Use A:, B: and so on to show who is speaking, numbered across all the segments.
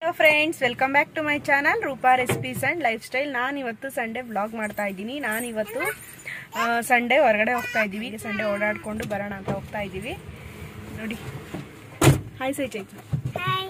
A: hello friends welcome back to my channel Rupa recipes and lifestyle ನಾನು ಇವತ್ತು Sunday vlog ಮಾಡ್ತಾ ಇದ್ದೀನಿ ನಾನು ಇವತ್ತು ಸಂಡೇ ಹೊರಗಡೆ ಹೋಗ್ತಾ ಇದ್ದೀವಿ ಸಂಡೇ ಓಡಾಡ್ಕೊಂಡು ಬರೋಣ ಅಂತ ಹೋಗ್ತಾ ಇದ್ದೀವಿ ನೋಡಿ ಹಾಯ್ ಸೈ ಚೈತು
B: ಹಾಯ್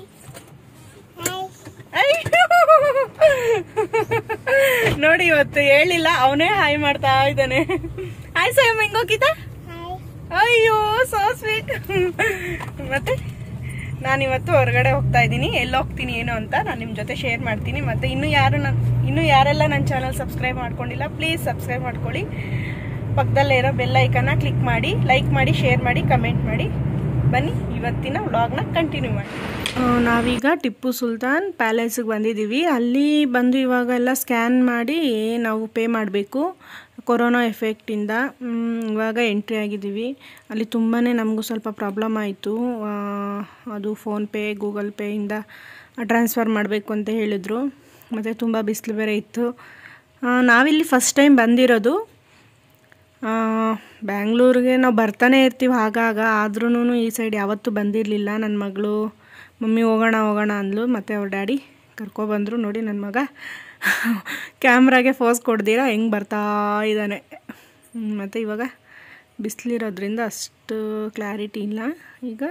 A: ನೋಡಿ ಇವತ್ತು ಹೇಳಿಲ್ಲ ಅವನೇ ಹಾಯ್ ಮಾಡ್ತಾ ಇದ್ದಾನೆ ಹಾಯ್ ಸೈ ಹೆಂಗೋಗಿದ್ದ
B: ಹಾಯ್
A: ಅಯ್ಯೋ ಸೋ ಸ್ವೀಟ್ ಮತ್ತೆ ನಾನಿವತ್ತು ಹೊರಗಡೆ ಹೋಗ್ತಾ ಇದ್ದೀನಿ ಎಲ್ಲಿ ಹೋಗ್ತೀನಿ ಏನು ಅಂತ ನಾನು ನಿಮ್ಮ ಜೊತೆ ಶೇರ್ ಮಾಡ್ತೀನಿ ಮತ್ತೆ ಇನ್ನು ಯಾರು ನನ್ ಇನ್ನು ಯಾರೆಲ್ಲ ನನ್ನ ಚಾನಲ್ ಸಬ್ಸ್ಕ್ರೈಬ್ ಮಾಡ್ಕೊಂಡಿಲ್ಲ ಪ್ಲೀಸ್ ಸಬ್ಸ್ಕ್ರೈಬ್ ಮಾಡ್ಕೊಳ್ಳಿ ಪಕ್ಕದಲ್ಲೇ ಇರೋ ಬೆಲ್ ಐಕನ್ನ ಕ್ಲಿಕ್ ಮಾಡಿ ಲೈಕ್ ಮಾಡಿ ಶೇರ್ ಮಾಡಿ ಕಮೆಂಟ್ ಮಾಡಿ ಬನ್ನಿ ಇವತ್ತಿನ ವ್ಲಾಗ್ನ ಕಂಟಿನ್ಯೂ ಮಾಡಿ ನಾವೀಗ ಟಿಪ್ಪು ಸುಲ್ತಾನ್ ಪ್ಯಾಲೇಸ್ಗೆ ಬಂದಿದ್ದೀವಿ ಅಲ್ಲಿ ಬಂದು ಇವಾಗ ಎಲ್ಲ ಸ್ಕ್ಯಾನ್ ಮಾಡಿ ನಾವು ಪೇ ಮಾಡಬೇಕು ಕೊರೋನಾ ಎಫೆಕ್ಟಿಂದ ಮ್, ಇವಾಗ ಎಂಟ್ರಿ ಆಗಿದ್ದೀವಿ ಅಲ್ಲಿ ತುಂಬಾ ನಮಗೂ ಸ್ವಲ್ಪ ಪ್ರಾಬ್ಲಮ್ ಆಯಿತು ಅದು ಫೋನ್ಪೇ ಗೂಗಲ್ ಪೇಯಿಂದ ಟ್ರಾನ್ಸ್ಫರ್ ಮಾಡಬೇಕು ಅಂತ ಹೇಳಿದರು ಮತ್ತು ತುಂಬ ಬಿಸಿಲು ಬೇರೆ ಇತ್ತು ಆ, ನಾವಿಲ್ಲಿ ಫಸ್ಟ್ ಟೈಮ್ ಬಂದಿರೋದು ಬ್ಯಾಂಗ್ಳೂರಿಗೆ ನಾವು ಬರ್ತಾನೆ ಇರ್ತೀವಿ ಆಗಾಗ ಆದ್ರೂ ಈ ಸೈಡ್ ಯಾವತ್ತೂ ಬಂದಿರಲಿಲ್ಲ ನನ್ನ ಮಗಳು ಮಮ್ಮಿ ಹೋಗೋಣ ಹೋಗೋಣ ಅಂದ್ಲು ಮತ್ತು ಅವ್ರ ಡ್ಯಾಡಿ ಕರ್ಕೊಬಂದರು ನೋಡಿ ನನ್ನ ಮಗ ಕ್ಯಾಮ್ರಾಗೆ ಫೋಸ್ ಕೊಡ್ದಿರಾ ಹೆಂಗೆ ಬರ್ತಾ ಇದ್ದಾನೆ ಮತ್ತು ಇವಾಗ ಬಿಸಿಲಿರೋದ್ರಿಂದ ಅಷ್ಟು ಕ್ಲಾರಿಟಿ ಇಲ್ಲ ಈಗ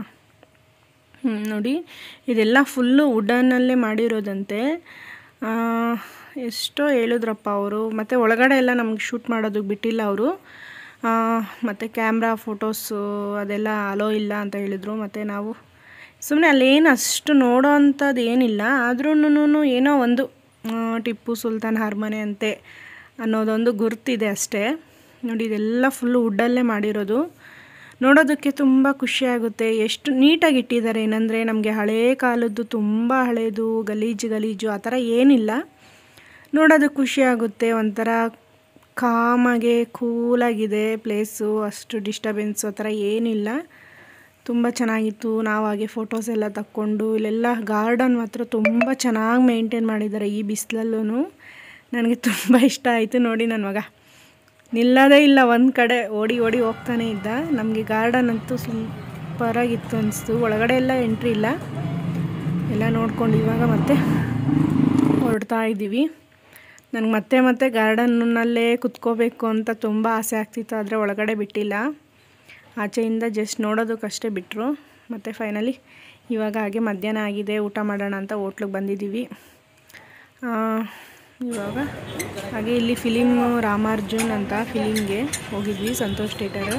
A: ಹ್ಮ್, ನೋಡಿ ಇದೆಲ್ಲ ಫುಲ್ಲು ವುಡನ್ನಲ್ಲೇ ಮಾಡಿರೋದಂತೆ ಆ, ಎಷ್ಟೋ ಹೇಳಿದ್ರಪ್ಪ ಅವರು ಮತ್ತು ಒಳಗಡೆ ಎಲ್ಲ ನಮ್ಗೆ ಶೂಟ್ ಮಾಡೋದಕ್ಕೆ ಬಿಟ್ಟಿಲ್ಲ ಅವರು ಮತ್ತು ಕ್ಯಾಮ್ರಾ ಫೋಟೋಸು ಅದೆಲ್ಲ ಅಲೋ ಇಲ್ಲ ಅಂತ ಹೇಳಿದರು ಮತ್ತು ನಾವು ಸುಮ್ಮನೆ ಅಲ್ಲೇನು ಅಷ್ಟು ನೋಡೋ ಅಂಥದ್ದು ಏನಿಲ್ಲ ಆದ್ರೂ ಏನೋ ಒಂದು ಆ, ಟಿಪ್ಪು ಸುಲ್ತಾನ್ ಅರಮನೆ ಅಂತೆ ಅನ್ನೋದೊಂದು ಗುರ್ತಿದೆ ಅಷ್ಟೇ ನೋಡಿ ಇದೆಲ್ಲ ಫುಲ್ಲು ವುಡ್ಡಲ್ಲೇ ಮಾಡಿರೋದು ನೋಡೋದಕ್ಕೆ ತುಂಬ ಖುಷಿಯಾಗುತ್ತೆ ಎಷ್ಟು ನೀಟಾಗಿ ಇಟ್ಟಿದ್ದಾರೆ ಏನಂದರೆ ನಮಗೆ ಹಳೇ ಕಾಲದ್ದು ತುಂಬ ಹಳೇದು ಗಲೀಜು ಗಲೀಜು ಆ ಥರ ಏನಿಲ್ಲ ನೋಡೋದಕ್ಕೆ ಖುಷಿಯಾಗುತ್ತೆ ಒಂಥರ ಕಾಮಾಗೆ ಕೂಲಾಗಿದೆ ಪ್ಲೇಸು ಅಷ್ಟು ಡಿಸ್ಟರ್ಬೆನ್ಸು ಆ ಥರ ಏನಿಲ್ಲ ತುಂಬ ಚೆನ್ನಾಗಿತ್ತು ನಾವು ಹಾಗೆ ಫೋಟೋಸ್ ಎಲ್ಲ ತಕ್ಕೊಂಡು ಇಲ್ಲೆಲ್ಲ ಗಾರ್ಡನ್ ಮಾತ್ರ ತುಂಬ ಚೆನ್ನಾಗಿ ಮೇಂಟೈನ್ ಮಾಡಿದ್ದಾರೆ ಈ ಬಿಸಿಲಲ್ಲೂ ನನಗೆ ತುಂಬ ಇಷ್ಟ ಆಯಿತು ನೋಡಿ ನನ್ನ ಮಗ ನಿಲ್ಲದೇ ಇಲ್ಲ ಒಂದು ಕಡೆ ಓಡಿ ಓಡಿ ಹೋಗ್ತಾನೆ ಇದ್ದ ನಮಗೆ ಗಾರ್ಡನ್ ಅಂತೂ ಸೂಪರಾಗಿತ್ತು ಅನಿಸ್ತು ಒಳಗಡೆ ಎಲ್ಲ ಎಂಟ್ರಿ ಇಲ್ಲ ಎಲ್ಲ ನೋಡ್ಕೊಂಡು ಇವಾಗ ಮತ್ತೆ ಹೊರಡ್ತಾ ಇದ್ದೀವಿ ನನಗೆ ಮತ್ತೆ ಮತ್ತೆ ಗಾರ್ಡನ್ನಲ್ಲೇ ಕುತ್ಕೋಬೇಕು ಅಂತ ತುಂಬ ಆಸೆ ಆಗ್ತಿತ್ತು ಆದರೆ ಒಳಗಡೆ ಬಿಟ್ಟಿಲ್ಲ ಆಚೆಯಿಂದ ಜಸ್ಟ್ ನೋಡೋದಕ್ಕಷ್ಟೇ ಬಿಟ್ಟರು ಮತ್ತು ಫೈನಲಿ ಇವಾಗ ಹಾಗೆ ಮಧ್ಯಾಹ್ನ ಆಗಿದೆ ಊಟ ಮಾಡೋಣ ಅಂತ ಹೋಟ್ಲಿಗೆ ಬಂದಿದ್ದೀವಿ ಆ, ಇವಾಗ ಹಾಗೆ ಇಲ್ಲಿ ಫಿಲಿಮ್ ರಾಮಾರ್ಜುನ್ ಅಂತ ಫಿಲಿಮ್ಗೆ ಹೋಗಿದ್ವಿ ಸಂತೋಷ್ ಥಿಯೇಟರು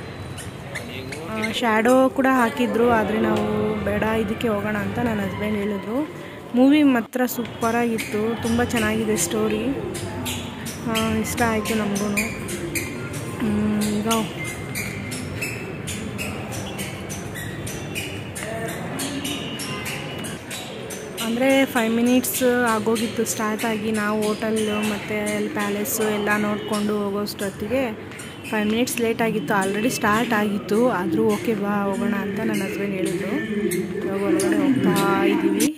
A: ಶ್ಯಾಡೋ ಕೂಡ ಹಾಕಿದ್ರು ಆದರೆ ನಾವು ಬೇಡ ಇದಕ್ಕೆ ಹೋಗೋಣ ಅಂತ ನನ್ನ ಹಸ್ಬೆಂಡ್ ಹೇಳಿದ್ರು ಮೂವಿ ಮಾತ್ರ ಸೂಪರಾಗಿತ್ತು ತುಂಬ ಚೆನ್ನಾಗಿದೆ ಸ್ಟೋರಿ ಇಷ್ಟ ಆಯಿತು ನಮಗೂ ಈಗ ಅಂದರೆ ಫೈವ್ ಮಿನಿಟ್ಸ್ ಆಗೋಗಿತ್ತು ಸ್ಟಾರ್ಟ್ ಆಗಿ ನಾವು ಹೋಟೆಲ್ಲು ಮತ್ತು ಅಲ್ಲಿ ಪ್ಯಾಲೇಸು ಎಲ್ಲ ನೋಡಿಕೊಂಡು ಹೋಗೋಷ್ಟೊತ್ತಿಗೆ ಫೈವ್ ಮಿನಿಟ್ಸ್ ಲೇಟ್ ಆಗಿತ್ತು ಆಲ್ರೆಡಿ ಸ್ಟಾರ್ಟ್ ಆಗಿತ್ತು ಆದರೂ ಓಕೆ ಬಾ ಹೋಗೋಣ ಅಂತ ನನ್ನ ಹಸ್ಬೆಂಡ್ ಹೇಳಿದರು ಇವಾಗ ಒಳಗಡೆ ಹೋಗ್ತಾ ಇದ್ದೀವಿ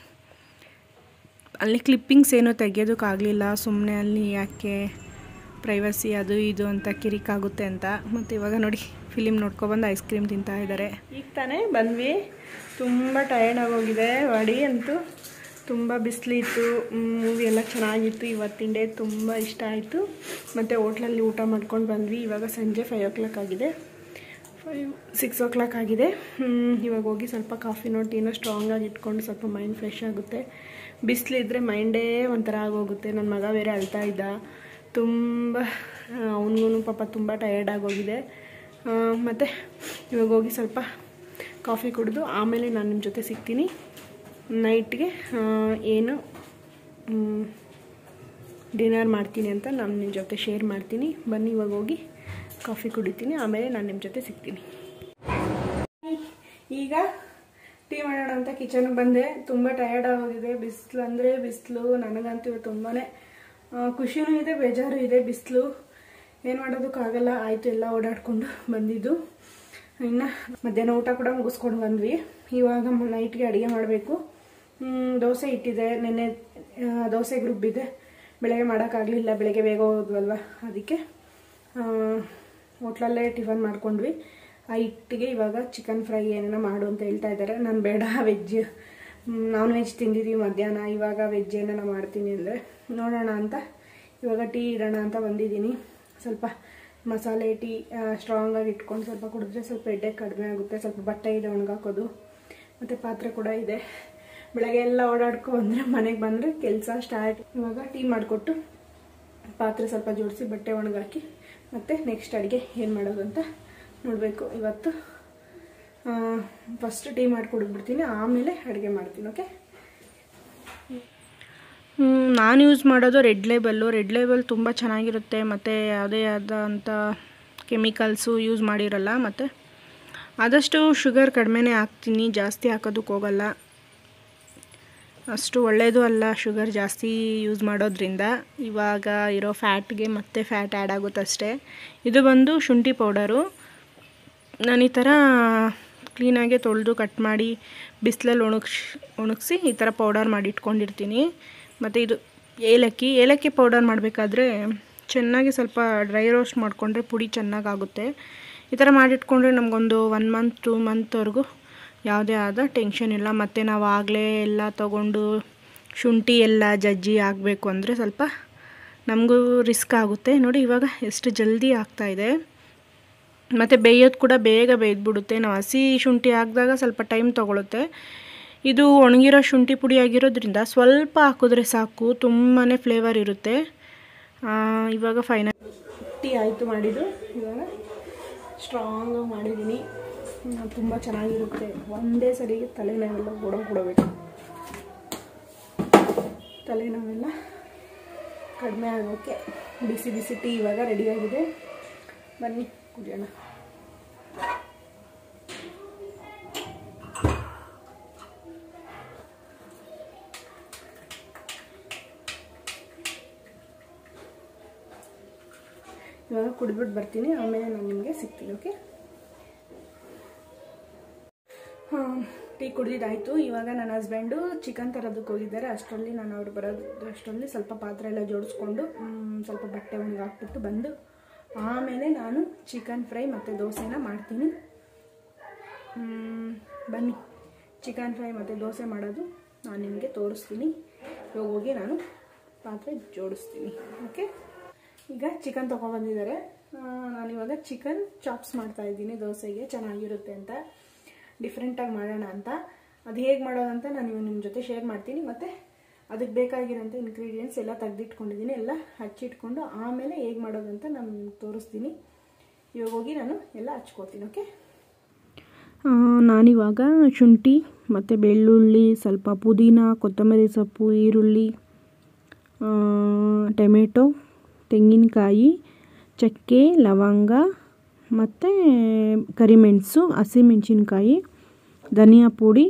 A: ಅಲ್ಲಿ ಕ್ಲಿಪ್ಪಿಂಗ್ಸ್ ಏನೂ ತೆಗಿಯೋದಕ್ಕಾಗಲಿಲ್ಲ ಸುಮ್ಮನೆ ಅಲ್ಲಿ ಯಾಕೆ ಪ್ರೈವಸಿ ಅದು ಇದು ಅಂತ ಕಿರಿಕಾಗುತ್ತೆ ಅಂತ ಮತ್ತು ಇವಾಗ ನೋಡಿ ಫಿಲಿಮ್ ನೋಡ್ಕೊಬಂದು ಐಸ್ ಕ್ರೀಮ್ ತಿಂತಾ ಇದ್ದಾರೆ ಈಗ ತಾನೇ ಬಂದ್ವಿ ತುಂಬ ಟಯರ್ಡ್ ಆಗೋಗಿದೆ ಬಾಡಿ ಅಂತೂ ತುಂಬ ಬಿಸಿಲಿತ್ತು ಮೂವಿ ಎಲ್ಲ ಚೆನ್ನಾಗಿತ್ತು ಇವತ್ತಿನ ಡೇ ತುಂಬ ಇಷ್ಟ ಆಯಿತು ಮತ್ತು ಹೋಟ್ಲಲ್ಲಿ ಊಟ ಮಾಡ್ಕೊಂಡು ಬಂದ್ವಿ ಇವಾಗ ಸಂಜೆ ಫೈವ್ ಓ ಕ್ಲಾಕ್ ಆಗಿದೆ ಫೈವ್ ಸಿಕ್ಸ್ ಓ ಕ್ಲಾಕ್ ಆಗಿದೆ ಹ್ಮ್, ಇವಾಗ ಹೋಗಿ ಸ್ವಲ್ಪ ಕಾಫಿನೋ ಟೀನೋ ಸ್ಟ್ರಾಂಗಾಗಿ ಇಟ್ಕೊಂಡು ಸ್ವಲ್ಪ ಮೈಂಡ್ ಫ್ರೆಶ್ ಆಗುತ್ತೆ ಬಿಸಿಲಿದ್ರೆ ಮೈಂಡೇ ಒಂಥರ ಆಗೋಗುತ್ತೆ ನನ್ನ ಮಗ ಬೇರೆ ಅಳ್ತಾ ಇದ್ದ ತುಂಬ ಅವನಿಗೂ ಪಾಪ ತುಂಬ ಟಯರ್ಡ್ ಆಗೋಗಿದೆ ಮತ್ತು ಇವಾಗ ಹೋಗಿ ಸ್ವಲ್ಪ ಕಾಫಿ ಕುಡಿದು ಆಮೇಲೆ ನಾನು ನಿಮ್ಮ ಜೊತೆ ಸಿಗ್ತೀನಿ ನೈಟ್ಗೆ ಏನು ಡಿನ್ನರ್ ಮಾಡ್ತೀನಿ ಅಂತ ನಾನು ನಿಮ್ಮ ಜೊತೆ ಶೇರ್ ಮಾಡ್ತೀನಿ ಬನ್ನಿ ಇವಾಗ ಹೋಗಿ ಕಾಫಿ ಕುಡಿತೀನಿ ಆಮೇಲೆ ನಾನು ನಿಮ್ಮ ಜೊತೆ ಸಿಗ್ತೀನಿ ಈಗ ಟೀ ಮಾಡೋಣ ಅಂತ ಕಿಚನ್ಗೆ ಬಂದೆ ತುಂಬ ಟಯರ್ಡ್ ಆಗೋಗಿದೆ ಬಿಸಿಲು ಅಂದರೆ ಬಿಸಿಲು ನನಗಂತೂ ಇವತ್ತು ತುಂಬಾ ಖುಷಿನೂ ಇದೆ ಬೇಜಾರು ಇದೆ ಬಿಸಿಲು ಏನು ಮಾಡೋದಕ್ಕಾಗಲ್ಲ ಆಯಿತು ಎಲ್ಲ ಓಡಾಡಿಕೊಂಡು ಬಂದಿದ್ದು ಇನ್ನು ಮಧ್ಯಾಹ್ನ ಊಟ ಕೂಡ ಮುಗಿಸ್ಕೊಂಡು ಬಂದ್ವಿ ಇವಾಗ ನೈಟ್ಗೆ ಅಡುಗೆ ಮಾಡಬೇಕು ದೋಸೆ ಇಟ್ಟಿದೆ ನೆನ್ನೆ ಆ, ದೋಸೆ ಗ್ರೂಪ್ ಇದೆ ಬೆಳಗ್ಗೆ ಮಾಡೋಕ್ಕಾಗಲಿಲ್ಲ ಬೆಳಗ್ಗೆ ಬೇಗ ಹೋದ್ವಲ್ವ ಅದಕ್ಕೆ ಹೋಟ್ಲಲ್ಲೇ ಟಿಫನ್ ಮಾಡ್ಕೊಂಡ್ವಿ ಆ ಹಿಟ್ಟಿಗೆ ಇವಾಗ ಚಿಕನ್ ಫ್ರೈ ಏನೇನೋ ಮಾಡು ಅಂತ ಹೇಳ್ತಾ ಇದ್ದಾರೆ ನಾನು ಬೇಡ ವೆಜ್ ನಾನ್ ವೆಜ್ ತಿಂದಿದ್ದೀವಿ ಮಧ್ಯಾಹ್ನ ಇವಾಗ ವೆಜ್ ಏನಾರ ಮಾಡ್ತೀನಿ ಅಂದರೆ ನೋಡೋಣ ಅಂತ ಇವಾಗ ಟೀ ಇಡೋಣ ಅಂತ ಬಂದಿದ್ದೀನಿ ಸ್ವಲ್ಪ ಮಸಾಲೆ ಟೀ ಸ್ಟ್ರಾಂಗಾಗಿ ಇಟ್ಕೊಂಡು ಸ್ವಲ್ಪ ಕುಡಿದ್ರೆ ಸ್ವಲ್ಪ ಎಡ್ಡೆ ಕಡಿಮೆ ಆಗುತ್ತೆ ಸ್ವಲ್ಪ ಬಟ್ಟೆ ಇದೆ ಒಣಗಾಕೋದು ಮತ್ತು ಪಾತ್ರೆ ಕೂಡ ಇದೆ ಬೆಳಗ್ಗೆ ಎಲ್ಲ ಓಡಾಡ್ಕೊ ಬಂದರೆ ಮನೆಗೆ ಬಂದರೆ ಕೆಲಸ ಸ್ಟಾರ್ಟ್ ಇವಾಗ ಟೀ ಮಾಡಿಕೊಟ್ಟು ಪಾತ್ರೆ ಸ್ವಲ್ಪ ಜೋಡಿಸಿ ಬಟ್ಟೆ ಒಣಗಾಕಿ ಮತ್ತು ನೆಕ್ಸ್ಟ್ ಅಡುಗೆ ಏನು ಮಾಡೋದು ಅಂತ ನೋಡಬೇಕು ಇವತ್ತು ಫಸ್ಟ್ ಟೀ ಮಾಡಿಕೊಡ್ಬಿಡ್ತೀನಿ ಆಮೇಲೆ ಅಡುಗೆ ಮಾಡ್ತೀನಿ ಓಕೆ ನಾನು ಯೂಸ್ ಮಾಡೋದು ರೆಡ್ ಲೇಬಲ್ಲು ರೆಡ್ ಲೇಬಲ್ ತುಂಬ ಚೆನ್ನಾಗಿರುತ್ತೆ ಮತ್ತು ಯಾವುದೇ ಆದಂಥ ಕೆಮಿಕಲ್ಸು ಯೂಸ್ ಮಾಡಿರಲ್ಲ ಮತ್ತು ಆದಷ್ಟು ಶುಗರ್ ಕಡಿಮೆನೇ ಹಾಕ್ತೀನಿ ಜಾಸ್ತಿ ಹಾಕೋದಕ್ಕೆ ಹೋಗಲ್ಲ ಅಷ್ಟು ಒಳ್ಳೆಯದು ಅಲ್ಲ ಶುಗರ್ ಜಾಸ್ತಿ ಯೂಸ್ ಮಾಡೋದ್ರಿಂದ ಇವಾಗ ಇರೋ ಫ್ಯಾಟ್ಗೆ ಮತ್ತೆ ಫ್ಯಾಟ್ ಆ್ಯಡ್ ಆಗುತ್ತಷ್ಟೇ ಇದು ಬಂದು ಶುಂಠಿ ಪೌಡರು ನಾನು ಈ ಥರ ಕ್ಲೀನಾಗೆ ತೊಳೆದು ಕಟ್ ಮಾಡಿ ಬಿಸಿಲಲ್ಲಿ ಒಣಗ್ಸ್ ಒಣಗಿಸಿ ಈ ಥರ ಪೌಡರ್ ಮಾಡಿ ಇಟ್ಕೊಂಡಿರ್ತೀನಿ ಮತ್ತು ಇದು ಏಲಕ್ಕಿ ಏಲಕ್ಕಿ ಪೌಡರ್ ಮಾಡಬೇಕಾದ್ರೆ ಚೆನ್ನಾಗಿ ಸ್ವಲ್ಪ ಡ್ರೈ ರೋಸ್ಟ್ ಮಾಡಿಕೊಂಡ್ರೆ ಪುಡಿ ಚೆನ್ನಾಗಾಗುತ್ತೆ ಈ ಥರ ಮಾಡಿಟ್ಕೊಂಡ್ರೆ ನಮಗೊಂದು ಒನ್ ಮಂತ್ ಟೂ ಮಂತ್ವರೆಗೂ ಯಾವುದೇ ಆದ ಟೆನ್ಷನ್ ಇಲ್ಲ ಮತ್ತು ನಾವು ಆಗಲೇ ಎಲ್ಲ ತೊಗೊಂಡು ಶುಂಠಿ ಎಲ್ಲ ಜಜ್ಜಿ ಆಗಬೇಕು ಅಂದರೆ ಸ್ವಲ್ಪ ನಮಗೂ ರಿಸ್ಕ್ ಆಗುತ್ತೆ ನೋಡಿ ಇವಾಗ ಎಷ್ಟು ಜಲ್ದಿ ಆಗ್ತಾಯಿದೆ ಮತ್ತು ಬೇಯೋದು ಕೂಡ ಬೇಗ ಬೇಯ್ದುಬಿಡುತ್ತೆ ನಾವು ಹಸಿ ಶುಂಠಿ ಹಾಕಿದಾಗ ಸ್ವಲ್ಪ ಟೈಮ್ ತೊಗೊಳುತ್ತೆ ಇದು ಒಣಗಿರೋ ಶುಂಠಿ ಪುಡಿ ಆಗಿರೋದ್ರಿಂದ ಸ್ವಲ್ಪ ಹಾಕಿದ್ರೆ ಸಾಕು ತುಂಬಾ ಫ್ಲೇವರ್ ಇರುತ್ತೆ ಇವಾಗ ಫೈನಲ್ ಟೀ ಆಯಿತು ಮಾಡಿದ್ದು ಇವಾಗ ಸ್ಟ್ರಾಂಗಾಗಿ ಮಾಡಿದ್ದೀನಿ ತುಂಬ ಚೆನ್ನಾಗಿರುತ್ತೆ ಒಂದೇ ಸರಿಗೆ ತಲೆನೋವೆಲ್ಲ ಓಡೋಗಿ ಕೊಡಬೇಕು ತಲೆನೋವೆಲ್ಲ ಕಡಿಮೆ ಆಗೋಕ್ಕೆ ಬಿಸಿ ಬಿಸಿ ಟೀ ಇವಾಗ ರೆಡಿಯಾಗಿದೆ ಬನ್ನಿ ಕುಡಿಯೋಣ ಇವಾಗ ಕುಡಿದ್ಬಿಟ್ಟು ಬರ್ತೀನಿ ಆಮೇಲೆ ನಾನು ನಿಮಗೆ ಸಿಗ್ತೀನಿ ಓಕೆ ಹಾಂ ಟೀ ಕುಡಿದಿದ್ದಾಯಿತು ಇವಾಗ ನನ್ನ ಹಸ್ಬೆಂಡು ಚಿಕನ್ ತರೋದಕ್ಕೆ ಹೋಗಿದ್ದಾರೆ ಅಷ್ಟರಲ್ಲಿ ನಾನು ಅವ್ರು ಬರೋದು ಅಷ್ಟರಲ್ಲಿ ಸ್ವಲ್ಪ ಪಾತ್ರೆ ಎಲ್ಲ ಜೋಡಿಸ್ಕೊಂಡು ಸ್ವಲ್ಪ ಬಟ್ಟೆ ಒಣಗಾಕ್ಬಿಟ್ಟು ಬಂದು ಆಮೇಲೆ ನಾನು ಚಿಕನ್ ಫ್ರೈ ಮತ್ತು ದೋಸೆನ ಮಾಡ್ತೀನಿ ಬನ್ನಿ ಚಿಕನ್ ಫ್ರೈ ಮತ್ತು ದೋಸೆ ಮಾಡೋದು ನಾನು ನಿಮಗೆ ತೋರಿಸ್ತೀನಿ ಇವಾಗ ಹೋಗಿ ನಾನು ಪಾತ್ರೆ ಜೋಡಿಸ್ತೀನಿ ಓಕೆ ಈಗ ಚಿಕನ್ ತೊಗೊಬಂದಿದ್ದಾರೆ ನಾನಿವಾಗ ಚಿಕನ್ ಚಾಪ್ಸ್ ಮಾಡ್ತಾ ಇದ್ದೀನಿ ದೋಸೆಗೆ ಚೆನ್ನಾಗಿರುತ್ತೆ ಅಂತ ಡಿಫ್ರೆಂಟಾಗಿ ಮಾಡೋಣ ಅಂತ ಅದು ಹೇಗೆ ಮಾಡೋದಂತ ನಾನು ಇವಾಗ ನಿಮ್ಮ ಜೊತೆ ಶೇರ್ ಮಾಡ್ತೀನಿ ಮತ್ತು ಅದಕ್ಕೆ ಬೇಕಾಗಿರೋಂಥ ಇಂಗ್ರೀಡಿಯೆಂಟ್ಸ್ ಎಲ್ಲ ತೆಗೆದಿಟ್ಕೊಂಡಿದ್ದೀನಿ ಎಲ್ಲ ಹಚ್ಚಿಟ್ಕೊಂಡು ಆಮೇಲೆ ಹೇಗೆ ಮಾಡೋದಂತ ನಾನು ನಿಮ್ಗೆ ತೋರಿಸ್ತೀನಿ ಇವಾಗ ಹೋಗಿ ನಾನು ಎಲ್ಲ ಹಚ್ಕೋತೀನಿ ಓಕೆ ನಾನಿವಾಗ ಶುಂಠಿ ಮತ್ತು ಬೆಳ್ಳುಳ್ಳಿ ಸ್ವಲ್ಪ ಪುದೀನ ಕೊತ್ತಂಬರಿ ಸೊಪ್ಪು ಈರುಳ್ಳಿ ಟೊಮೆಟೊ ತೆಂಗಿನಕಾಯಿ ಚಕ್ಕೆ ಲವಂಗ ಮತ್ತು ಕರಿಮೆಣಸು ಹಸಿಮೆಣಸಿನ್ಕಾಯಿ ಧನಿಯಾ ಪುಡಿ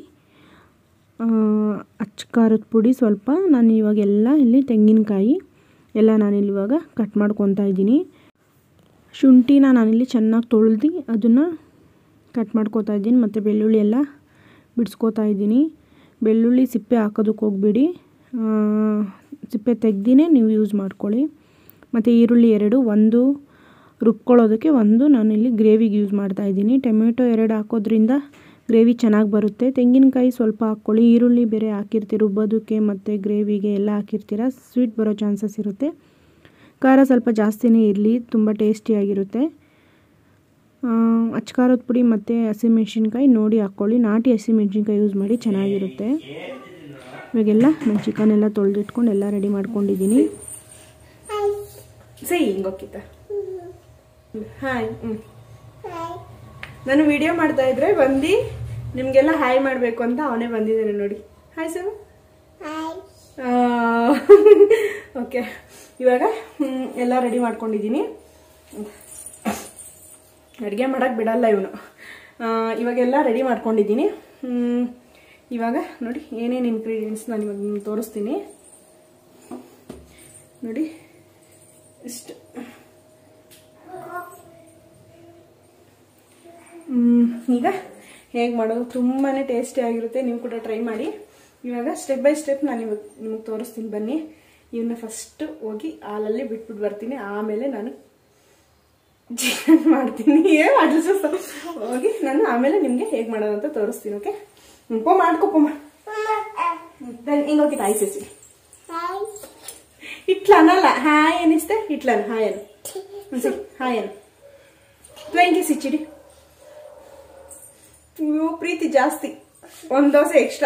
A: ಅಚ್ಚ ಖಾರದ ಪುಡಿ ಸ್ವಲ್ಪ ನಾನು ಇವಾಗ ಎಲ್ಲ ಇಲ್ಲಿ ತೆಂಗಿನಕಾಯಿ ಎಲ್ಲ ನಾನಿಲ್ಲಿ ಇವಾಗ ಕಟ್ ಮಾಡ್ಕೊತಾ ಇದ್ದೀನಿ ಶುಂಠಿನ ನಾನಿಲ್ಲಿ ಚೆನ್ನಾಗಿ ತೊಳೆದು ಅದನ್ನು ಕಟ್ ಮಾಡ್ಕೋತಾ ಇದ್ದೀನಿ ಮತ್ತು ಬೆಳ್ಳುಳ್ಳಿ ಎಲ್ಲ ಬಿಡಿಸ್ಕೋತಾ ಇದ್ದೀನಿ ಬೆಳ್ಳುಳ್ಳಿ ಸಿಪ್ಪೆ ಹಾಕೋದಕ್ಕೆ ಹೋಗ್ಬೇಡಿ ಸಿಪ್ಪೆ ತೆಗ್ದಿನೇ ನೀವು ಯೂಸ್ ಮಾಡ್ಕೊಳ್ಳಿ ಮತ್ತು ಈರುಳ್ಳಿ ಎರಡು ಒಂದು ರುಬ್ಕೊಳ್ಳೋದಕ್ಕೆ ಒಂದು ನಾನಿಲ್ಲಿ ಗ್ರೇವಿಗೆ ಯೂಸ್ ಮಾಡ್ತಾ ಇದ್ದೀನಿ ಟೊಮೆಟೊ ಎರಡು ಹಾಕೋದ್ರಿಂದ ಗ್ರೇವಿ ಚೆನ್ನಾಗಿ ಬರುತ್ತೆ ತೆಂಗಿನಕಾಯಿ ಸ್ವಲ್ಪ ಹಾಕ್ಕೊಳ್ಳಿ ಈರುಳ್ಳಿ ಬೇರೆ ಹಾಕಿರ್ತೀರ ರುಬ್ಬೋದಕ್ಕೆ ಮತ್ತು ಗ್ರೇವಿಗೆ ಎಲ್ಲ ಹಾಕಿರ್ತೀರ ಸ್ವೀಟ್ ಬರೋ ಚಾನ್ಸಸ್ ಇರುತ್ತೆ ಖಾರ ಸ್ವಲ್ಪ ಜಾಸ್ತಿನೇ ಇರಲಿ ತುಂಬ ಟೇಸ್ಟಿಯಾಗಿರುತ್ತೆ ಅಚ್ಕಾರದ ಪುಡಿ ಮತ್ತು ಹಸಿಮೆಣ್ಸಿನ್ಕಾಯಿ ನೋಡಿ ಹಾಕ್ಕೊಳ್ಳಿ ನಾಟಿ ಹಸಿಮೆಣ್ಸಿನ್ಕಾಯಿ ಯೂಸ್ ಮಾಡಿ ಚೆನ್ನಾಗಿರುತ್ತೆ ಇವಾಗೆಲ್ಲ ನಾನು ಚಿಕನ್ ಎಲ್ಲ ತೊಳೆದಿಟ್ಕೊಂಡು ಎಲ್ಲ ರೆಡಿ ಮಾಡ್ಕೊಂಡಿದ್ದೀನಿ ಸೈ ಹಿಂಗೋಕಿತ್ತ ಹಾಯ್ ಹ್ಞೂ ನಾನು ವಿಡಿಯೋ ಮಾಡ್ತಾ ಇದ್ರೆ ಬಂದು ನಿಮಗೆಲ್ಲ ಹಾಯ್ ಮಾಡಬೇಕು ಅಂತ ಅವನೇ ಬಂದಿದ್ದಾನೆ ನೋಡಿ ಹಾಯ್ ಸರ್ ಓಕೆ ಇವಾಗ ಎಲ್ಲ ರೆಡಿ ಮಾಡ್ಕೊಂಡಿದ್ದೀನಿ ಅಡುಗೆ ಮಾಡೋಕ್ಕೆ ಬಿಡಲ್ಲ ಇವನು ಇವಾಗೆಲ್ಲ ರೆಡಿ ಮಾಡ್ಕೊಂಡಿದ್ದೀನಿ ಇವಾಗ ನೋಡಿ ಏನೇನು ಇಂಗ್ರೀಡಿಯೆಂಟ್ಸ್ ನಾನು ಇವಾಗ ನಿಮ್ಗೆ ತೋರಿಸ್ತೀನಿ ನೋಡಿ ಇಷ್ಟು ಈಗ ಹೇಗೆ ಮಾಡೋದು ತುಂಬಾ ಟೇಸ್ಟಿ ಆಗಿರುತ್ತೆ ನೀವು ಕೂಡ ಟ್ರೈ ಮಾಡಿ ಇವಾಗ ಸ್ಟೆಪ್ ಬೈ ಸ್ಟೆಪ್ ನಾನು ಇವಾಗ ನಿಮಗೆ ತೋರಿಸ್ತೀನಿ ಬನ್ನಿ ಇವನ್ನ ಫಸ್ಟ್ ಹೋಗಿ ಹಾಲಲ್ಲಿ ಬಿಟ್ಬಿಟ್ಟು ಬರ್ತೀನಿ ಆಮೇಲೆ ನಾನು ಚಿಕನ್ ಮಾಡ್ತೀನಿ ಏನು ಅಡ್ಜಸ್ಟ್ ಹೋಗಿ ನಾನು ಆಮೇಲೆ ನಿಮಗೆ ಹೇಗೆ ಮಾಡೋದು ಅಂತ ತೋರಿಸ್ತೀನಿ ಓಕೆ ಪೋ ಮಾಡ್ಕೊಪ್ಪಮ್ಮ ಹಿಂಗೆ ಹೋಗಿ ಹಾಯ್ ಸೇಸಿ ಇಟ್ಲ ಅನ್ನಲ್ಲ ಹಾಯ್ ಅನಿಸ್ತೆ ಇಟ್ಲನ್ ಹಾಯ್ ಅನು ಒಂದ್ಸರಿ ಹಾಯ್ ಅನು ಟ್ವೆಂಟಿ ಸಿಚ್ಚಿಡಿ ಅಯ್ಯೋ ಪ್ರೀತಿ ಜಾಸ್ತಿ ಒಂದು ದೋಸೆ ಎಕ್ಸ್ಟ್ರಾ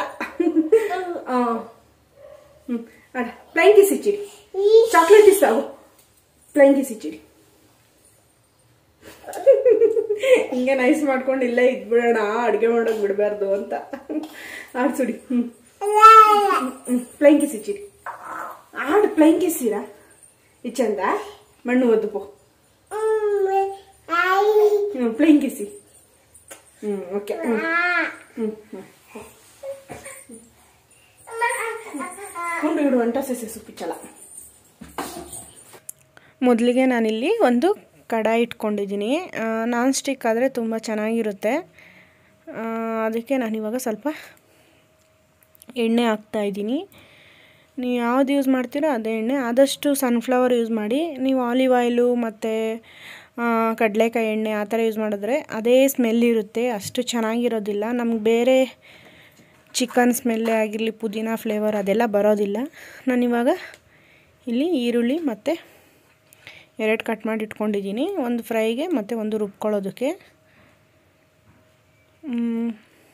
A: ಹ್ಞೂ ಅಡ ಪ್ಲೈನ್ ಕಿಸ್ ಇಚ್ಚಿಡಿ ಚಾಕ್ಲೇಟ್ ಇಸ್ತಾವು ಪ್ಲೈನ್ ಕಿಸ್ ಇಚ್ಚಿಡಿ ಹಿಂಗೆ ನೈಸ್ ಮಾಡ್ಕೊಂಡು ಇಲ್ಲೇ ಇದ್ಬಿಡೋಣ ಅಡುಗೆ ಮಾಡೋಕೆ ಬಿಡಬಾರ್ದು ಅಂತ ಆಡ್ಸುಡಿ ಹ್ಞೂ ಪ್ಲೈನ್ ಕಿಸ್ ಇಚ್ಚಿಡಿ ಆಡು ಪ್ಲೈನ್ ಕಿಸ್ ಇರ ಇಚ್ಚಂದ ಮಣ್ಣು ಒದ್ದು ಪೋ ಹ್ಞೂ ಪ್ಲೈನ್ ಕಿಸಿ ಹ್ಞೂ ಓಕೆ ಹ್ಞೂ ಹ್ಞೂ ಹ್ಞೂ ಕೊಂಡು ಇಡು ಅಂಟ ಸೆಸೆ ಸುಪ್ಪಿಚ್ಚಲ ಮೊದಲಿಗೆ ನಾನಿಲ್ಲಿ ಒಂದು ಕಡಾಯಿ ಇಟ್ಕೊಂಡಿದ್ದೀನಿ ನಾನ್ ಸ್ಟಿಕ್ ಆದರೆ ತುಂಬ ಚೆನ್ನಾಗಿರುತ್ತೆ ಆ, ಅದಕ್ಕೆ ನಾನಿವಾಗ ಸ್ವಲ್ಪ ಎಣ್ಣೆ ಹಾಕ್ತಾಯಿದ್ದೀನಿ ನೀವು ಯಾವ್ದು ಯೂಸ್ ಮಾಡ್ತೀರೋ ಅದೇ ಎಣ್ಣೆ ಆದಷ್ಟು ಸನ್ಫ್ಲವರ್ ಯೂಸ್ ಮಾಡಿ ನೀವು ಆಲಿವ್ ಆಯಿಲು ಮತ್ತು ಕಡಲೆಕಾಯಿ ಎಣ್ಣೆ ಆ ಥರ ಯೂಸ್ ಮಾಡಿದ್ರೆ ಅದೇ ಸ್ಮೆಲ್ ಇರುತ್ತೆ ಅಷ್ಟು ಚೆನ್ನಾಗಿರೋದಿಲ್ಲ ನಮ್ಗೆ ಬೇರೆ ಚಿಕನ್ ಸ್ಮೆಲ್ಲೇ ಆಗಿರಲಿ ಪುದೀನ ಫ್ಲೇವರ್ ಅದೆಲ್ಲ ಬರೋದಿಲ್ಲ ನಾನಿವಾಗ ಇಲ್ಲಿ ಈರುಳ್ಳಿ ಮತ್ತು ಎರಡು ಕಟ್ ಮಾಡಿ ಇಟ್ಕೊಂಡಿದ್ದೀನಿ ಒಂದು ಫ್ರೈಗೆ ಮತ್ತು ಒಂದು ರುಬ್ಕೊಳ್ಳೋದಕ್ಕೆ ಮ್,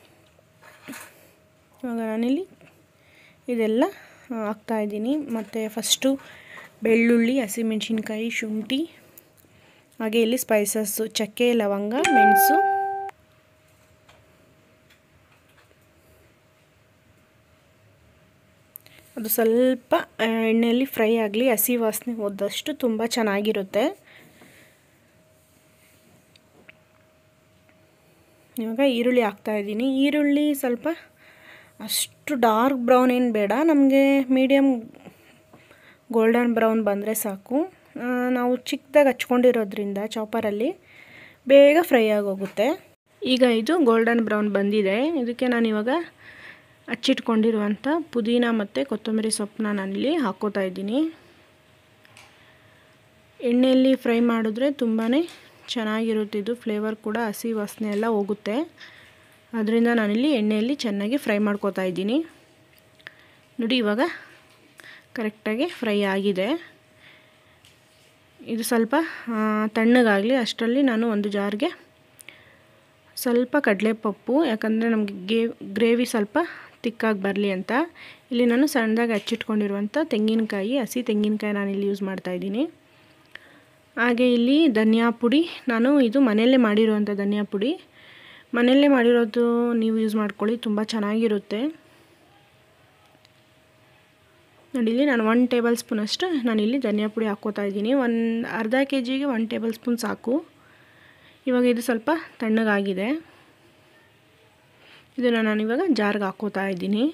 A: ಇವಾಗ ನಾನಿಲ್ಲಿ ಇದೆಲ್ಲ ಹಾಕ್ತಾಯಿದ್ದೀನಿ ಮತ್ತು ಫಸ್ಟು ಬೆಳ್ಳುಳ್ಳಿ ಹಸಿಮೆಣಸಿನ್ಕಾಯಿ ಶುಂಠಿ ಹಾಗೆ ಇಲ್ಲಿ ಸ್ಪೈಸಸ್ಸು ಚಕ್ಕೆ ಲವಂಗ ಮೆಣಸು ಅದು ಸ್ವಲ್ಪ ಆ, ಎಣ್ಣೆಯಲ್ಲಿ ಫ್ರೈ ಆಗಲಿ ಹಸಿ ವಾಸನೆ ಹೋದಷ್ಟು ತುಂಬ ಚೆನ್ನಾಗಿರುತ್ತೆ ಇವಾಗ ಈರುಳ್ಳಿ ಹಾಕ್ತಾಯಿದ್ದೀನಿ ಈರುಳ್ಳಿ ಸ್ವಲ್ಪ ಅಷ್ಟು ಡಾರ್ಕ್ ಬ್ರೌನ್ ಏನು ಬೇಡ ನಮಗೆ ಮೀಡಿಯಮ್ ಗೋಲ್ಡನ್ ಬ್ರೌನ್ ಬಂದರೆ ಸಾಕು ಆ, ನಾವು ಚಿಕ್ಕದಾಗಿ ಹಚ್ಕೊಂಡಿರೋದ್ರಿಂದ ಚಾಪರಲ್ಲಿ ಬೇಗ ಫ್ರೈ ಆಗೋಗುತ್ತೆ ಈಗ ಇದು ಗೋಲ್ಡನ್ ಬ್ರೌನ್ ಬಂದಿದೆ ಇದಕ್ಕೆ ನಾನು ಇವಾಗ ಹಚ್ಚಿಟ್ಕೊಂಡಿರುವಂಥ ಪುದೀನ ಮತ್ತು ಕೊತ್ತಂಬರಿ ಸೊಪ್ಪನ್ನ ನಾನಿಲ್ಲಿ ಹಾಕ್ಕೋತಾ ಇದ್ದೀನಿ ಎಣ್ಣೆಯಲ್ಲಿ ಫ್ರೈ ಮಾಡಿದ್ರೆ ತುಂಬಾ ಚೆನ್ನಾಗಿರುತ್ತೆ ಇದು ಫ್ಲೇವರ್ ಕೂಡ ಹಸಿ ವಾಸನೆ ಎಲ್ಲ ಹೋಗುತ್ತೆ ಅದರಿಂದ ನಾನಿಲ್ಲಿ ಎಣ್ಣೆಯಲ್ಲಿ ಚೆನ್ನಾಗಿ ಫ್ರೈ ಮಾಡ್ಕೋತಾ ಇದ್ದೀನಿ ನೋಡಿ ಇವಾಗ ಕರೆಕ್ಟಾಗಿ ಫ್ರೈ ಆಗಿದೆ ಇದು ಸ್ವಲ್ಪ ಆ, ತಣ್ಣಗಾಗಲಿ ಅಷ್ಟರಲ್ಲಿ ನಾನು ಒಂದು ಜಾರ್ಗೆ ಸ್ವಲ್ಪ ಕಡಲೆಪಪ್ಪು ಯಾಕಂದರೆ ನಮಗೆ ಗೇ ಗ್ರೇವಿ ಸ್ವಲ್ಪ ತಿಕ್ಕಾಗಿ ಬರಲಿ ಅಂತ ಇಲ್ಲಿ ನಾನು ಸಣ್ಣದಾಗಿ ಹಚ್ಚಿಟ್ಕೊಂಡಿರುವಂಥ ತೆಂಗಿನಕಾಯಿ ಹಸಿ ತೆಂಗಿನಕಾಯಿ ನಾನು ಇಲ್ಲಿ ಯೂಸ್ ಮಾಡ್ತಾಯಿದ್ದೀನಿ ಹಾಗೆ ಇಲ್ಲಿ ಧನಿಯಾ ಪುಡಿ ನಾನು ಇದು ಮನೆಯಲ್ಲೇ ಮಾಡಿರುವಂಥ ಧನಿಯಾ ಪುಡಿ ಮನೆಯಲ್ಲೇ ಮಾಡಿರೋದು ನೀವು ಯೂಸ್ ಮಾಡ್ಕೊಳ್ಳಿ ತುಂಬ ಚೆನ್ನಾಗಿರುತ್ತೆ ನೋಡಿ ಇಲ್ಲಿ ನಾನು ಒನ್ ಟೇಬಲ್ ಸ್ಪೂನಷ್ಟು ನಾನಿಲ್ಲಿ ಧನಿಯಾ ಪುಡಿ ಹಾಕ್ಕೋತಾ ಇದ್ದೀನಿ ಒಂದು ಅರ್ಧ ಕೆ ಜಿಗೆ ಒನ್ ಟೇಬಲ್ ಸ್ಪೂನ್ ಸಾಕು ಇವಾಗ ಇದು ಸ್ವಲ್ಪ ತಣ್ಣಗಾಗಿದೆ ಇದನ್ನು ನಾನಿವಾಗ ಜಾರ್ಗೆ ಹಾಕ್ಕೋತಾ ಇದ್ದೀನಿ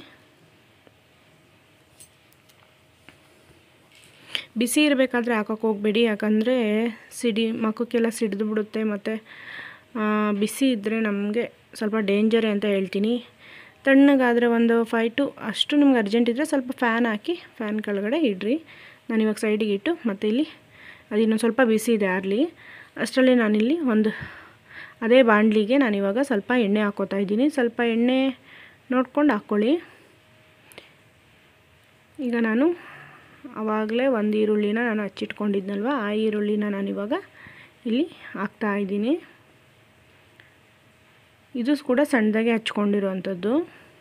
A: ಬಿಸಿ ಇರಬೇಕಾದ್ರೆ ಹಾಕೋಕೆ ಹೋಗಬೇಡಿ ಯಾಕಂದರೆ ಸಿಡಿ ಮಖಕ್ಕೆಲ್ಲ ಸಿಡಿದು ಬಿಡುತ್ತೆ ಮತ್ತು ಬಿಸಿ ಇದ್ದರೆ ನಮಗೆ ಸ್ವಲ್ಪ ಡೇಂಜರೇ ಅಂತ ಹೇಳ್ತೀನಿ ತಣ್ಣಗಾದರೆ ಒಂದು ಫೈ ಟು ಅಷ್ಟು ನಿಮ್ಗೆ ಅರ್ಜೆಂಟ್ ಇದ್ದರೆ ಸ್ವಲ್ಪ ಫ್ಯಾನ್ ಹಾಕಿ ಫ್ಯಾನ್ ಕೆಳಗಡೆ ಇಡ್ರಿ ನಾನು ಇವಾಗ ಸೈಡಿಗೆ ಇಟ್ಟು ಮತ್ತು ಇಲ್ಲಿ ಅದು ಇನ್ನೊಂದು ಸ್ವಲ್ಪ ಬಿಸಿ ಇದೆ ಆರಲಿ ಅಷ್ಟರಲ್ಲಿ ನಾನಿಲ್ಲಿ ಒಂದು ಅದೇ ಬಾಣಲಿಗೆ ನಾನಿವಾಗ ಸ್ವಲ್ಪ ಎಣ್ಣೆ ಹಾಕ್ಕೋತಾ ಇದ್ದೀನಿ ಸ್ವಲ್ಪ ಎಣ್ಣೆ ನೋಡ್ಕೊಂಡು ಹಾಕ್ಕೊಳ್ಳಿ ಈಗ ನಾನು ಆವಾಗಲೇ ಒಂದು ಈರುಳ್ಳಿನ ನಾನು ಹಚ್ಚಿಟ್ಕೊಂಡಿದ್ನಲ್ವ ಆ ಈರುಳ್ಳಿನ ನಾನಿವಾಗ ಇಲ್ಲಿ ಹಾಕ್ತಾ ಇದ್ದೀನಿ ಇದು ಕೂಡ ಸಣ್ಣದಾಗೆ ಹಚ್ಕೊಂಡಿರೋವಂಥದ್ದು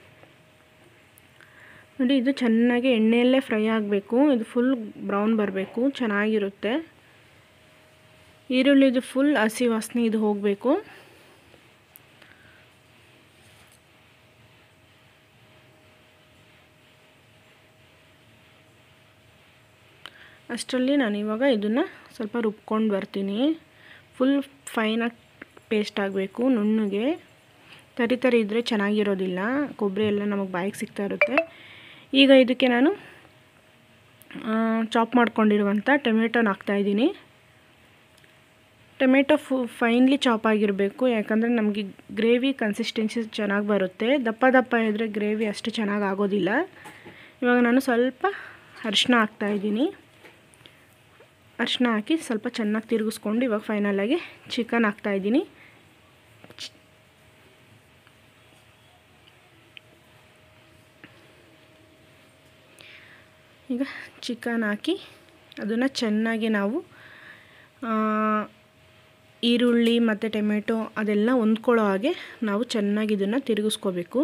A: ನೋಡಿ ಇದು ಚೆನ್ನಾಗಿ ಎಣ್ಣೆಯಲ್ಲೇ ಫ್ರೈ ಆಗಬೇಕು ಇದು ಫುಲ್ ಬ್ರೌನ್ ಬರಬೇಕು ಚೆನ್ನಾಗಿರುತ್ತೆ ಈರುಳ್ಳಿದು ಫುಲ್ ಹಸಿ ವಾಸನೆ ಇದು ಹೋಗಬೇಕು ಅಷ್ಟರಲ್ಲಿ ನಾನು ಇವಾಗ ಇದನ್ನು ಸ್ವಲ್ಪ ರುಬ್ಕೊಂಡು ಬರ್ತೀನಿ ಫುಲ್ ಫೈನಾಗಿ ಪೇಸ್ಟ್ ಆಗಬೇಕು ನುಣ್ಣಗೆ ತರಿ ತರಿ ಇದ್ದರೆ ಚೆನ್ನಾಗಿರೋದಿಲ್ಲ ಕೊಬ್ಬರಿ ಎಲ್ಲ ನಮಗೆ ಬಾಯಿಗೆ ಸಿಗ್ತಾ ಇರುತ್ತೆ ಈಗ ಇದಕ್ಕೆ ನಾನು ಚಾಪ್ ಮಾಡ್ಕೊಂಡಿರುವಂಥ ಟೊಮೆಟೊನ ಹಾಕ್ತಾಯಿದ್ದೀನಿ ಟೊಮೆಟೊ ಫು ಫೈನ್ಲಿ ಚಾಪ್ ಆಗಿರಬೇಕು ಯಾಕಂದರೆ ನಮಗೆ ಗ್ರೇವಿ ಕನ್ಸಿಸ್ಟೆನ್ಸಿ ಚೆನ್ನಾಗಿ ಬರುತ್ತೆ ದಪ್ಪ ದಪ್ಪ ಇದ್ದರೆ ಗ್ರೇವಿ ಅಷ್ಟು ಚೆನ್ನಾಗಿ ಆಗೋದಿಲ್ಲ ಇವಾಗ ನಾನು ಸ್ವಲ್ಪ ಅರಿಶಿನ ಹಾಕ್ತಾಯಿದ್ದೀನಿ ಅರಿಶಿನ ಹಾಕಿ ಸ್ವಲ್ಪ ಚೆನ್ನಾಗಿ ತಿರುಗಿಸ್ಕೊಂಡು ಇವಾಗ ಫೈನಲಾಗಿ ಚಿಕನ್ ಹಾಕ್ತಾಯಿದ್ದೀನಿ ಈಗ ಚಿಕನ್ ಹಾಕಿ ಅದನ್ನು ಚೆನ್ನಾಗಿ ನಾವು ಆ, ಈರುಳ್ಳಿ ಮತ್ತು ಟೊಮೆಟೊ ಅದೆಲ್ಲ ಹೊಂದ್ಕೊಳ್ಳೋ ಹಾಗೆ ನಾವು ಚೆನ್ನಾಗಿ ಇದನ್ನು ತಿರುಗಿಸ್ಕೋಬೇಕು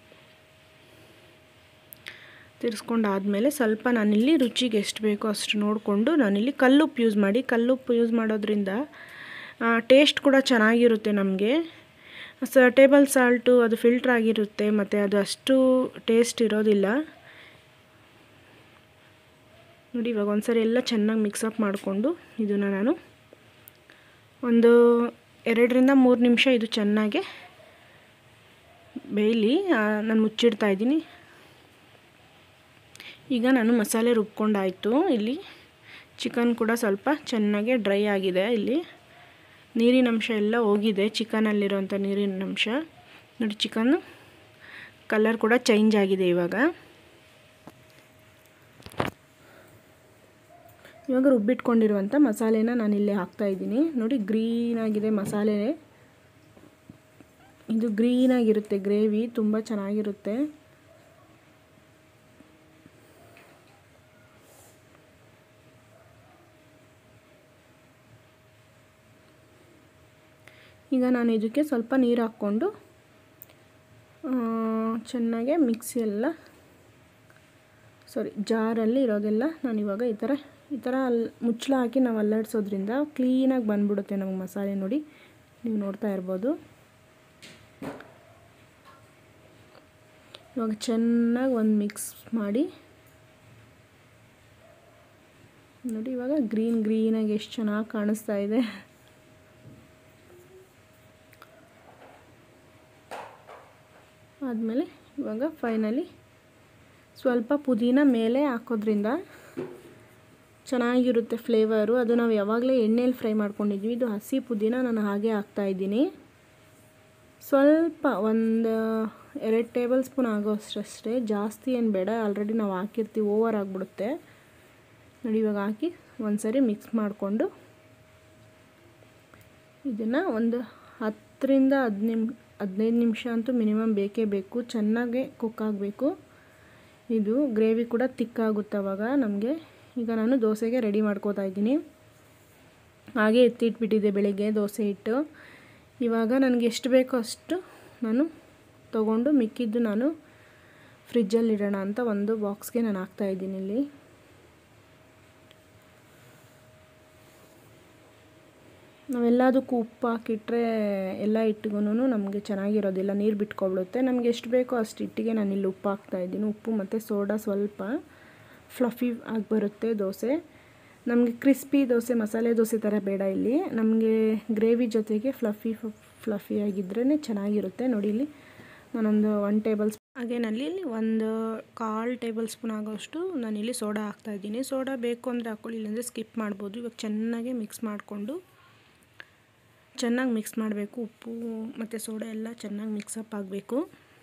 A: ತಿರ್ಸ್ಕೊಂಡಾದಮೇಲೆ ಸ್ವಲ್ಪ ನಾನಿಲ್ಲಿ ರುಚಿಗೆ ಎಷ್ಟು ಬೇಕೋ ಅಷ್ಟು ನೋಡಿಕೊಂಡು ನಾನಿಲ್ಲಿ ಕಲ್ಲುಪ್ಪು ಯೂಸ್ ಮಾಡಿ ಕಲ್ಲುಪ್ಪು ಯೂಸ್ ಮಾಡೋದ್ರಿಂದ ಟೇಸ್ಟ್ ಕೂಡ ಚೆನ್ನಾಗಿರುತ್ತೆ ನಮಗೆ ಸ ಟೇಬಲ್ ಸಾಲ್ಟು ಅದು ಫಿಲ್ಟ್ರ್ ಆಗಿರುತ್ತೆ ಮತ್ತು ಅದು ಅಷ್ಟು ಟೇಸ್ಟ್ ಇರೋದಿಲ್ಲ ನೋಡಿ ಇವಾಗ ಒಂದ್ಸರಿ ಎಲ್ಲ ಚೆನ್ನಾಗಿ ಮಿಕ್ಸಪ್ ಮಾಡಿಕೊಂಡು ಇದನ್ನು ನಾನು ಒಂದು ಎರಡರಿಂದ ಮೂರು ನಿಮಿಷ ಇದು ಚೆನ್ನಾಗೆ ಬೇಯಲಿ ನಾನು ಮುಚ್ಚಿಡ್ತಾ ಇದ್ದೀನಿ ಈಗ ನಾನು ಮಸಾಲೆ ರುಬ್ಕೊಂಡಾಯಿತು ಇಲ್ಲಿ ಚಿಕನ್ ಕೂಡ ಸ್ವಲ್ಪ ಚೆನ್ನಾಗೆ ಡ್ರೈ ಆಗಿದೆ ಇಲ್ಲಿ ನೀರಿನ ಅಂಶ ಎಲ್ಲ ಹೋಗಿದೆ ಚಿಕನಲ್ಲಿರೋಂಥ ನೀರಿನ ಅಂಶ ನೋಡಿ ಚಿಕನ್ನು ಕಲರ್ ಕೂಡ ಚೇಂಜ್ ಆಗಿದೆ ಇವಾಗ ಇವಾಗ ರುಬ್ಬಿಟ್ಕೊಂಡಿರುವಂಥ ಮಸಾಲೆನ ನಾನು ಇಲ್ಲಿ ಹಾಕ್ತಾಯಿದ್ದೀನಿ ನೋಡಿ ಗ್ರೀನ್ ಆಗಿದೆ ಮಸಾಲೆ ಇದು ಗ್ರೀನಾಗಿರುತ್ತೆ ಗ್ರೇವಿ ತುಂಬ ಚೆನ್ನಾಗಿರುತ್ತೆ ಈಗ ನಾನು ಇದಕ್ಕೆ ಸ್ವಲ್ಪ ನೀರು ಹಾಕ್ಕೊಂಡು ಚೆನ್ನಾಗೆ ಮಿಕ್ಸಿ ಎಲ್ಲ ಸಾರಿ ಜಾರಲ್ಲಿ ಇರೋದೆಲ್ಲ ನಾನು ಇವಾಗ ಈ ಥರ ಈ ಥರ ಅಲ್ಲಿ ಮುಚ್ಚಳ ಹಾಕಿ ನಾವು ಅಲ್ಲಾಡಿಸೋದ್ರಿಂದ ಕ್ಲೀನಾಗಿ ಬಂದ್ಬಿಡುತ್ತೆ ನಮಗೆ ಮಸಾಲೆ ನೋಡಿ ನೀವು ನೋಡ್ತಾ ಇರ್ಬೋದು ಇವಾಗ ಚೆನ್ನಾಗಿ ಒಂದು ಮಿಕ್ಸ್ ಮಾಡಿ ನೋಡಿ ಇವಾಗ ಗ್ರೀನ್ ಗ್ರೀನಾಗಿ ಎಷ್ಟು ಚೆನ್ನಾಗಿ ಕಾಣಿಸ್ತಾ ಇದೆ ಆದಮೇಲೆ ಇವಾಗ ಫೈನಲಿ ಸ್ವಲ್ಪ ಪುದೀನ ಮೇಲೆ ಹಾಕೋದ್ರಿಂದ ಚೆನ್ನಾಗಿರುತ್ತೆ ಫ್ಲೇವರು ಅದು ನಾವು ಯಾವಾಗಲೇ ಎಣ್ಣೆಯಲ್ಲಿ ಫ್ರೈ ಮಾಡ್ಕೊಂಡಿದ್ವಿ ಇದು ಹಸಿ ಪುದೀನ ನಾನು ಹಾಗೆ ಹಾಕ್ತಾಯಿದ್ದೀನಿ ಸ್ವಲ್ಪ ಒಂದು ಎರಡು ಟೇಬಲ್ ಸ್ಪೂನ್ ಆಗೋಷ್ಟಷ್ಟೇ ಜಾಸ್ತಿ ಏನು ಬೇಡ ಆಲ್ರೆಡಿ ನಾವು ಹಾಕಿರ್ತೀವಿ ಓವರ್ ಆಗಿಬಿಡುತ್ತೆ ನೋಡಿ ಇವಾಗ ಹಾಕಿ ಒಂದ್ಸರಿ ಮಿಕ್ಸ್ ಮಾಡಿಕೊಂಡು ಇದನ್ನು ಒಂದು ಹತ್ತರಿಂದ ಹದಿನಿಮ್ ಹದಿನೈದು ನಿಮಿಷ ಅಂತೂ ಮಿನಿಮಮ್ ಬೇಕೇ ಬೇಕು ಚೆನ್ನಾಗೆ ಕುಕ್ ಆಗಬೇಕು ಇದು ಗ್ರೇವಿ ಕೂಡ ತಿಕ್ಕಾಗುತ್ತೆ ಅವಾಗ ನಮಗೆ ಈಗ ನಾನು ದೋಸೆಗೆ ರೆಡಿ ಮಾಡ್ಕೋತಾ ಇದ್ದೀನಿ ಹಾಗೆ ಎತ್ತಿಟ್ಬಿಟ್ಟಿದ್ದೆ ಬೆಳಿಗ್ಗೆ ದೋಸೆ ಹಿಟ್ಟು ಇವಾಗ ನನಗೆ ಎಷ್ಟು ಬೇಕೋ ಅಷ್ಟು ನಾನು ತೊಗೊಂಡು ಮಿಕ್ಕಿದ್ದು ನಾನು ಫ್ರಿಜ್ಜಲ್ಲಿ ಇಡೋಣ ಅಂತ ಒಂದು ಬಾಕ್ಸ್ಗೆ ನಾನು ಹಾಕ್ತಾಯಿದ್ದೀನಿ ಇಲ್ಲಿ ನಾವೆಲ್ಲದಕ್ಕೂ ಉಪ್ಪು ಹಾಕಿಟ್ರೆ ಎಲ್ಲ ಹಿಟ್ಟಿಗೂ ನಮಗೆ ಚೆನ್ನಾಗಿರೋದಿಲ್ಲ ನೀರು ಬಿಟ್ಕೊಬಿಡುತ್ತೆ ನಮಗೆ ಎಷ್ಟು ಬೇಕೋ ಅಷ್ಟು ಹಿಟ್ಟಿಗೆ ನಾನು ಇಲ್ಲಿ ಉಪ್ಪು ಹಾಕ್ತಾಯಿದ್ದೀನಿ ಉಪ್ಪು ಮತ್ತು ಸೋಡಾ ಸ್ವಲ್ಪ ಫ್ಲಫಿ ಆಗಿ ಬರುತ್ತೆ ದೋಸೆ ನಮಗೆ ಕ್ರಿಸ್ಪಿ ದೋಸೆ ಮಸಾಲೆ ದೋಸೆ ಥರ ಬೇಡ ಇಲ್ಲಿ ನಮಗೆ ಗ್ರೇವಿ ಜೊತೆಗೆ ಫ್ಲಫಿ ಫ್ಲಫಿ ಆಗಿದ್ರೇ ಚೆನ್ನಾಗಿರುತ್ತೆ ನೋಡಿ ಇಲ್ಲಿ ನಾನೊಂದು ಒನ್ ಟೇಬಲ್ ಸ್ಪೂನ್ ಹಾಗೇನಲ್ಲಿ ಒಂದು ಕಾಲು ಟೇಬಲ್ ಸ್ಪೂನ್ ಆಗೋಷ್ಟು ನಾನಿಲ್ಲಿ ಸೋಡಾ ಹಾಕ್ತಾಯಿದ್ದೀನಿ ಸೋಡಾ ಬೇಕು ಅಂದರೆ ಹಾಕ್ಕೊಳ್ಳಿ ಇಲ್ಲಾಂದರೆ ಸ್ಕಿಪ್ ಮಾಡ್ಬೋದು ಇವಾಗ ಚೆನ್ನಾಗಿ ಮಿಕ್ಸ್ ಮಾಡಿಕೊಂಡು ಚೆನ್ನಾಗಿ ಮಿಕ್ಸ್ ಮಾಡಬೇಕು ಉಪ್ಪು ಮತ್ತು ಸೋಡಾ ಎಲ್ಲ ಚೆನ್ನಾಗಿ ಮಿಕ್ಸಪ್ ಆಗಬೇಕು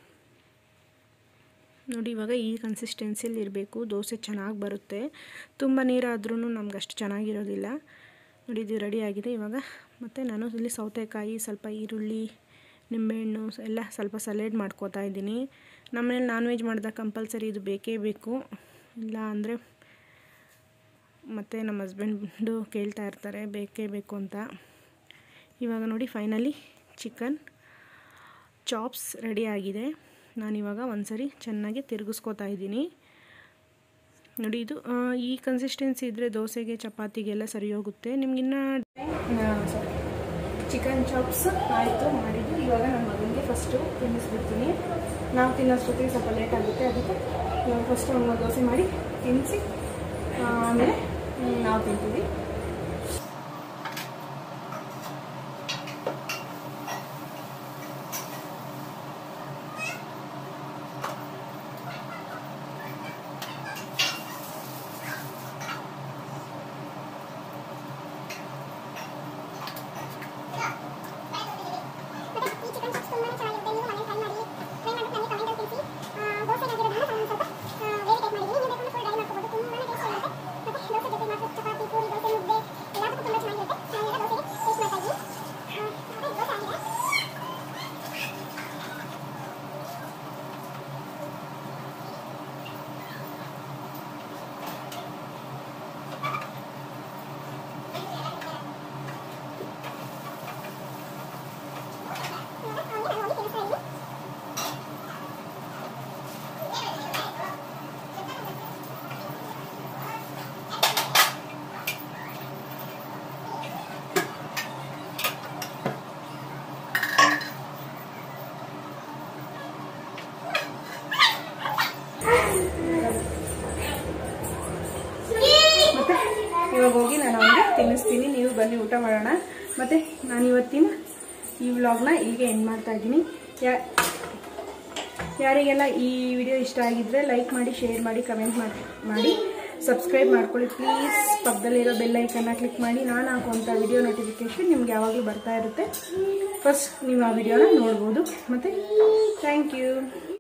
A: ನೋಡಿ ಇವಾಗ ಈ ಕನ್ಸಿಸ್ಟೆನ್ಸಿಯಲ್ಲಿ ಇರಬೇಕು ದೋಸೆ ಚೆನ್ನಾಗಿ ಬರುತ್ತೆ ತುಂಬ ನೀರಾದ್ರೂ ನಮ್ಗೆ ಅಷ್ಟು ಚೆನ್ನಾಗಿರೋದಿಲ್ಲ ನೋಡಿ ಇದು ರೆಡಿ ಆಗಿದೆ ಇವಾಗ ಮತ್ತು ನಾನು ಇಲ್ಲಿ ಸೌತೆಕಾಯಿ ಸ್ವಲ್ಪ ಈರುಳ್ಳಿ ನಿಂಬೆಹಣ್ಣು ಎಲ್ಲ ಸ್ವಲ್ಪ ಸಲೇಡ್ ಮಾಡ್ಕೋತಾ ಇದ್ದೀನಿ ನಮ್ಮನೇಲಿ ನಾನ್ ವೆಜ್ ಮಾಡಿದಾಗ ಕಂಪಲ್ಸರಿ ಇದು ಬೇಕೇ ಬೇಕು ಇಲ್ಲ ಅಂದರೆ ಮತ್ತು ನಮ್ಮ ಹಸ್ಬೆಂಡು ಕೇಳ್ತಾ ಇರ್ತಾರೆ ಬೇಕೇ ಬೇಕು ಅಂತ ಇವಾಗ ನೋಡಿ ಫೈನಲಿ ಚಿಕನ್ ಚಾಪ್ಸ್ ರೆಡಿ ಆಗಿದೆ ನಾನಿವಾಗ ಒಂದ್ಸರಿ ಚೆನ್ನಾಗಿ ತಿರುಗಿಸ್ಕೋತಾ ಇದ್ದೀನಿ ನೋಡಿ ಇದು ಈ ಕನ್ಸಿಸ್ಟೆನ್ಸಿ ಇದ್ದರೆ ದೋಸೆಗೆ ಚಪಾತಿಗೆಲ್ಲ ಸರಿ ಹೋಗುತ್ತೆ ನಿಮ್ಗಿನ್ನ ಚಿಕನ್ ಚಾಪ್ಸ್ ಆಯಿತು ಮಾಡಿದ್ದು ಇವಾಗ ನನ್ನ ಮಗನಿಗೆ ಫಸ್ಟು ತಿನ್ನಿಸ್ಬಿಡ್ತೀನಿ ನಾವು ತಿನ್ನೋಷ್ಟೊತ್ತಿಗೆ ಸ್ವಲ್ಪ ಲೇಟ್ ಆಗುತ್ತೆ ಅದಕ್ಕೆ ಇವಾಗ ಫಸ್ಟು ಒಂದು ದೋಸೆ ಮಾಡಿ ತಿನ್ನಿಸಿ ಆಮೇಲೆ ನಾವು ತಿಂತೀವಿ
B: ದೋಸೆ ಜೊತೆ ಮಾತ್ರ ಚಪಾತಿ ಪೂರಿ ದೋಸೆ ಮುದ್ದೆ
A: ಇವಾಗ ಹೋಗಿ ನಾನು ಅವನಿಗೆ ತಿನ್ನಿಸ್ತೀನಿ ನೀವು ಬನ್ನಿ ಊಟ ಮಾಡೋಣ ಮತ್ತು ನಾನು ಇವತ್ತಿನ ಈ ವ್ಲಾಗ್ನ ಇಲ್ಲಿಗೆ ಎಂಡ್ ಮಾಡ್ತಾ ಇದ್ದೀನಿ ಯಾ ಯಾರಿಗೆಲ್ಲ ಈ ವಿಡಿಯೋ ಇಷ್ಟ ಆಗಿದ್ರೆ ಲೈಕ್ ಮಾಡಿ ಶೇರ್ ಮಾಡಿ ಕಮೆಂಟ್ ಮಾಡಿ ಮಾಡಿ ಸಬ್ಸ್ಕ್ರೈಬ್ ಮಾಡ್ಕೊಳ್ಳಿ ಪ್ಲೀಸ್ ಪಕ್ಕದಲ್ಲಿರೋ ಬೆಲ್ ಐಕನ್ನ ಕ್ಲಿಕ್ ಮಾಡಿ ನಾನು ಹಾಕುವಂಥ ವಿಡಿಯೋ ನೋಟಿಫಿಕೇಶನ್ ನಿಮ್ಗೆ ಯಾವಾಗಲೂ ಬರ್ತಾ ಇರುತ್ತೆ ಫಸ್ಟ್ ನೀವು ಆ ವಿಡಿಯೋನ ನೋಡ್ಬೋದು ಮತ್ತು ಥ್ಯಾಂಕ್ ಯು